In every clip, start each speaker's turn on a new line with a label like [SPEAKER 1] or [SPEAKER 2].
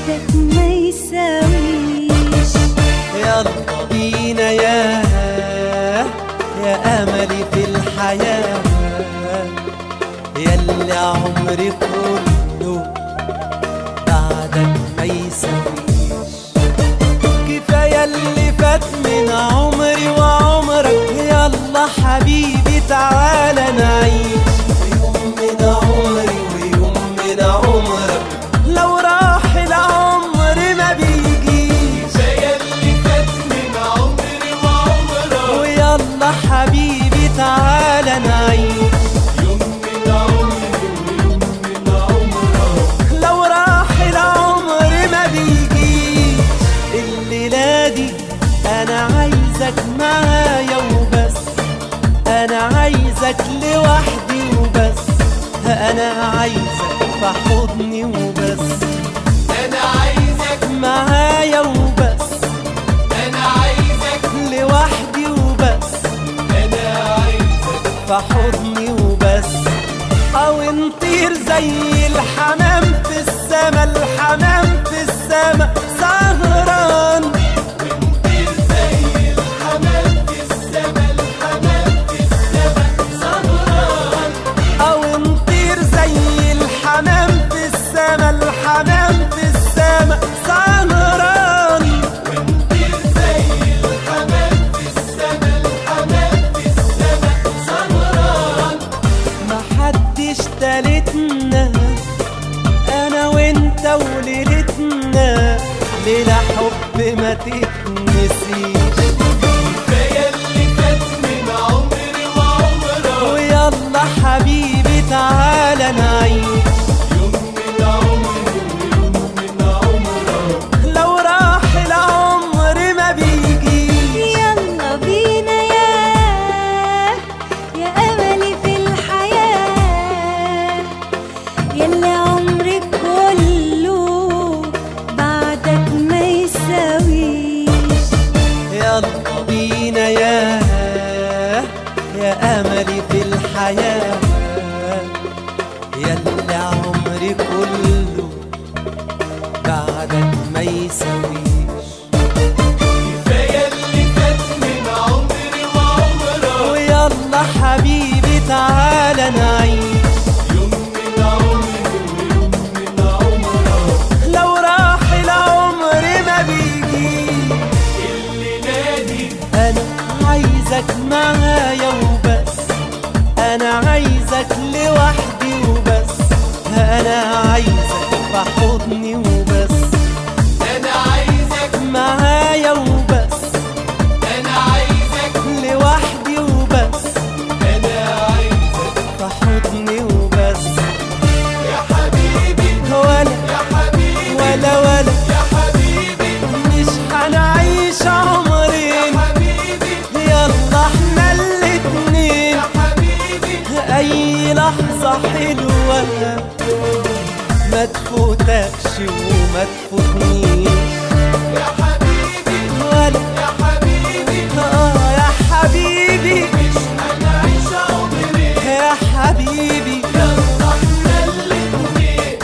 [SPEAKER 1] بعدك ما يساويش
[SPEAKER 2] يلا بينا يا يا املي في الحياه ياللي عمري كله بعدك ما يساويش كفايه اللي فات من عمري وعمرك يلا حبيبي تعالى نعيش يوم من عمري ويوم من عمرك لو راح العمر ما بيجيش
[SPEAKER 3] كفاية اللي فات من عمري وعمرك
[SPEAKER 2] ويلا حبيبي تعالى نعيش
[SPEAKER 3] يوم من عمري ويوم من عمرك
[SPEAKER 2] لو راح العمر ما بيجيش الليلة دي أنا عايزك معايا وبس أنا عايزك لوحدي وبس أنا عايزك في حضني وبس
[SPEAKER 3] أنا عايزك
[SPEAKER 2] معايا وبس
[SPEAKER 3] أنا عايزك
[SPEAKER 2] لوحدي وبس
[SPEAKER 3] أنا عايزك
[SPEAKER 2] في حضني وبس او نطير زي الحمام في السما الحمام في السما سهران
[SPEAKER 3] ونطير زي الحمام في السما الحمام في السما سهران
[SPEAKER 2] او نطير زي الحمام في السما الحمام في السما سهران
[SPEAKER 3] ونطير زي الحمام في السما الحمام في السما سهران
[SPEAKER 2] محدش تالتنا انا وانت وليلتنا ليلة حب ما تتنسيش
[SPEAKER 3] كفاية اللي فات من عمري وعمرك
[SPEAKER 2] ويلا حبيبي تعالى نعيش
[SPEAKER 3] يوم من عمري ويوم من عمرك
[SPEAKER 2] لو راح العمر ما بيجيش
[SPEAKER 1] يلا بينا يا يا أملي في الحياة يلي عمري كله بعدك ما يساويش
[SPEAKER 2] يلا بينا يا يا املي في الحياه يلا عمري كله بعدك ما يساويش
[SPEAKER 3] كفاية اللي فات من عمري وعمرك
[SPEAKER 2] ويلا حبيبي تعالى نعيش
[SPEAKER 3] يوم من عمري ويوم من عمرك
[SPEAKER 2] لو راح العمر ما بيجيش
[SPEAKER 3] اللي نادي
[SPEAKER 2] انا عايزك معايا وبس انا عايزك لوحدي وبس انا عايزك في حضني وبس
[SPEAKER 3] أنا عايزك
[SPEAKER 2] معايا وبس
[SPEAKER 3] أنا عايزك
[SPEAKER 2] لوحدي وبس
[SPEAKER 3] أنا عايزك
[SPEAKER 2] في حضني وبس
[SPEAKER 3] يا حبيبي
[SPEAKER 2] ولا
[SPEAKER 3] يا حبيبي
[SPEAKER 2] ولا ولا
[SPEAKER 3] يا حبيبي
[SPEAKER 2] مش هنعيش عمرين
[SPEAKER 3] حبيبي
[SPEAKER 2] يلا احنا الاتنين
[SPEAKER 3] يا حبيبي
[SPEAKER 2] اي لحظة حلوة ما تفوتكش وما تفوتنيش
[SPEAKER 3] يا حبيبي
[SPEAKER 2] ولا
[SPEAKER 3] يا حبيبي
[SPEAKER 2] اه يا حبيبي
[SPEAKER 3] مش هنعيش عمري
[SPEAKER 2] يا حبيبي
[SPEAKER 3] يلا احنا الاتنين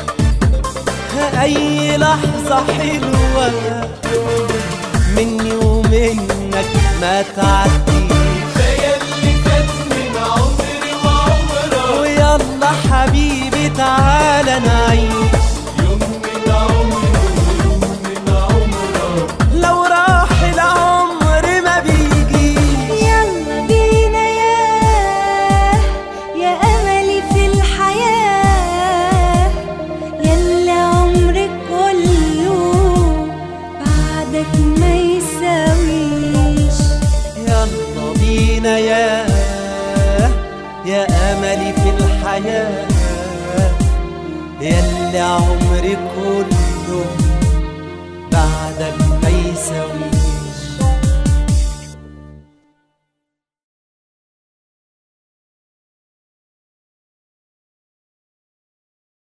[SPEAKER 2] اي لحظة حلوة مني ومنك ما تعديش
[SPEAKER 3] كفاية اللي فات من عمري وعمرك
[SPEAKER 2] ويلا حبيبي تعالى نعيش
[SPEAKER 3] يوم من عمري ويوم من عمرك
[SPEAKER 2] لو راح العمر ما بيجيش
[SPEAKER 1] يلا بينا يا يا أملي في الحياة يلي عمري كله بعدك ما يساويش
[SPEAKER 2] يلا بينا يا يا املي في الحياه يلي عمري كله